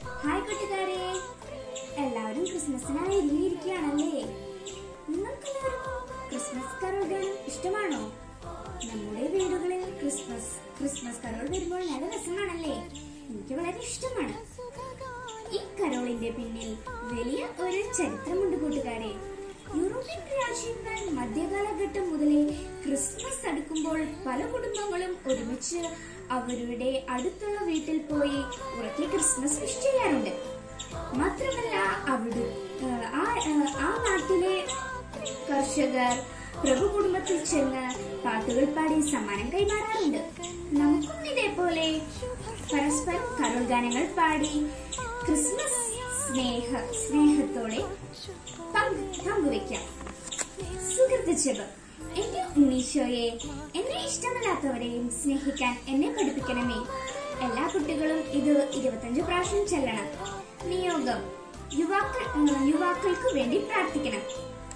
hi കൂട്ടുകാരെ എല്ലാവരും ക്രിസ്മസിനായി ഒരുങ്ങിയിരിക്കുകയാണല്ലേ നിങ്ങൾക്കെല്ലാവർക്കും ക്രിസ്മസ് കരോൾ ഗാനം ഇഷ്ടമാണോ നമ്മുടെ വീടുകളിൽ ക്രിസ്മസ് ക്രിസ്മസ് കരോൾ വരുമ്പോൾ നല്ല രസമാണല്ലേ എനിക്ക് വളരെ ഇഷ്ടമാണ് ഈ കരോളിന്റെ പിന്നിൽ വലിയ ഒരു ചരിത്രമുണ്ട് കൂട്ടുകാരെ യൂറോപ്യൻ രാജ്യങ്ങൾ മധ്യകാലഘട്ടം മുതലേ ക്രിസ്മസ് അടുക്കുമ്പോൾ പല കുടുംബങ്ങളും ഒരുമിച്ച് അവരുടെ അടുത്തുള്ള വീട്ടിൽ പോയി ഉറക്കെ ക്രിസ്മസ് വിഷ് ചെയ്യാറുണ്ട് മാത്രമല്ല അവിടെ ഏഹ്, ആ ഏഹ്, ആ നാട്ടിലെ കർഷകർ പ്രഭു കുടുംബത്തിൽ ചെന്ന് പാട്ടുകൾ പാടി സമ്മാനം കൈമാറാറുണ്ട് നമുക്കും ഇതേപോലെ പരസ്പരം കരോൾ ഗാനങ്ങൾ പാടി ക്രിസ്മസ് സ്നേഹ സ്നേഹത്തോടെ പങ്ക് പങ്കുവെക്കാം സുഹൃത്ത് ജപം എന്റെ ഉണ്ണീശോയെ എന്നെ ഇഷ്ടമല്ലാത്തവരെയും സ്നേഹിക്കാൻ എന്നെ പഠിപ്പിക്കണമേ എല്ലാ കുട്ടികളും ഇത് ഇരുപത്തഞ്ച് പ്രാവശ്യം ചെല്ലണം നിയോഗം യുവാക്കൾ ഏഹ്, യുവാക്കൾക്ക് വേണ്ടി പ്രാർത്ഥിക്കണം